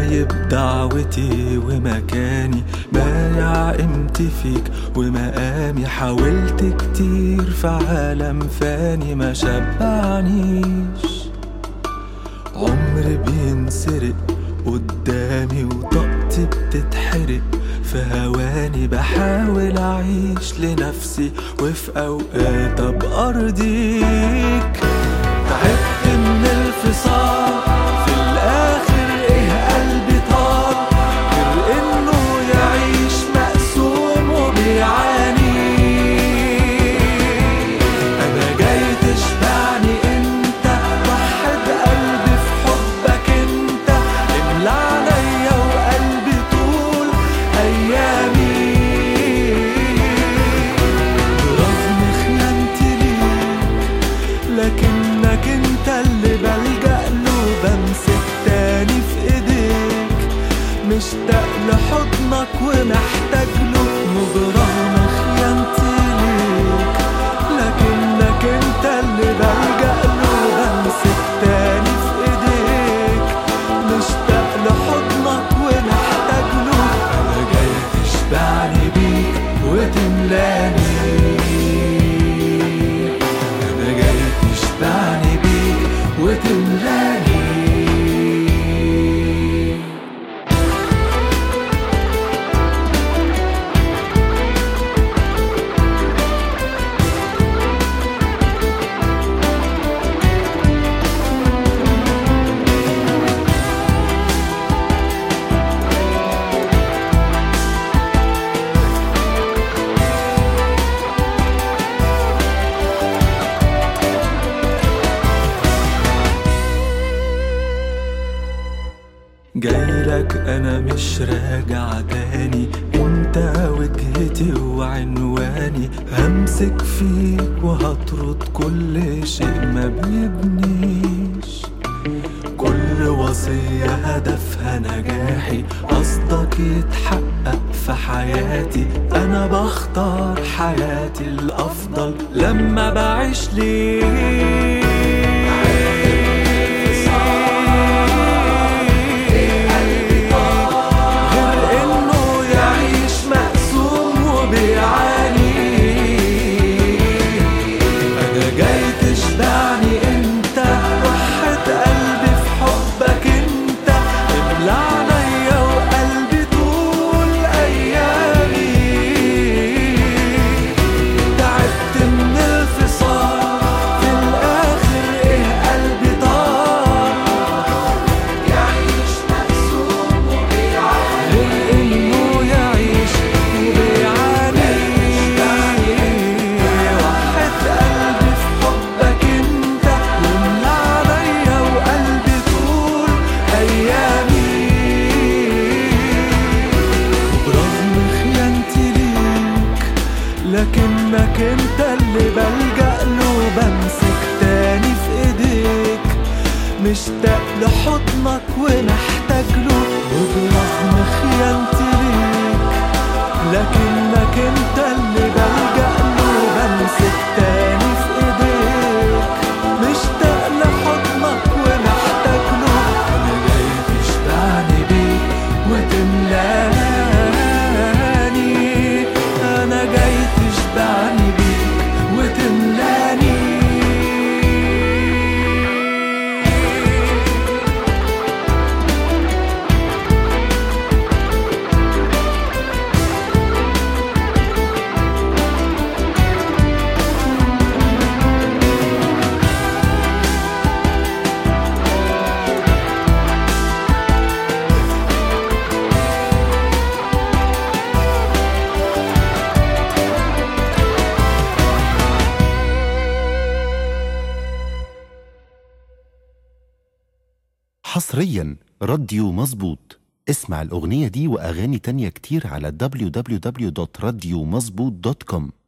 سايب دعوتي ومكاني بايع قيمتي فيك ومقامي حاولت كتير في عالم فاني ما شبعنيش عمري بينسرق قدامي وطاقتي بتتحرق في هواني بحاول أعيش لنفسي وفي أوقات أبقى أرضيك تعبت من الفصال في الآخر إيه قلبي طال غير إنه يعيش مقسوم وبيعاني أنا جاي تشبعني أنت وحد قلبي في حبك أنت املى عليا وقلبي طول أيامي برغم خيانتي ليك لكنك انت اللي بلجأ له بمسك تاني في ايديك مشتاق لحضنك ومحتاج له برغم خيانتي ليك لكنك انت اللي بلجأ له بمسك تاني في ايديك مشتاق لحضنك ومحتاج له انا جاي تشبعني بيك وتملاني انا جاي تشبعني بيك وتملاني جايلك انا مش راجع تاني انت وجهتي وعنواني همسك فيك وهطرد كل شيء ما بيبنيش كل وصية هدفها نجاحي قصدك يتحقق في حياتي أنا بختار حياتي الأفضل لما بعيش ليه غير إنه يعيش مقسوم وبيعاني أنا جاي تشبعني أنت وحد قلبي في حبك أنت املى عليا وقلبي طول أيامي تعبت من الفصال في الآخر إيه قلبي طال يعيش مقسوم وبيعاني غير إنه يعيش وبيعاني وحد قلبي في حبك أنت واملى عليا وقلبي طول أيامي برغم خيانتي ليك لكنك انت اللي بلجأ له بمسك تاني في ايديك مشتاق لحضنك ومحتاج له وبرغم خيانتي ليك لكنك انت اللي بلجأ له بمسك تاني في ايديك مشتاق لحضنك ومحتاج له انا جاي تشبعني بيك وتملاني انا جاي تشبعني بيك وتملاني حصريا راديو مظبوط اسمع الأغنية دي وأغاني تانية كتير على www.radiomظبوط.com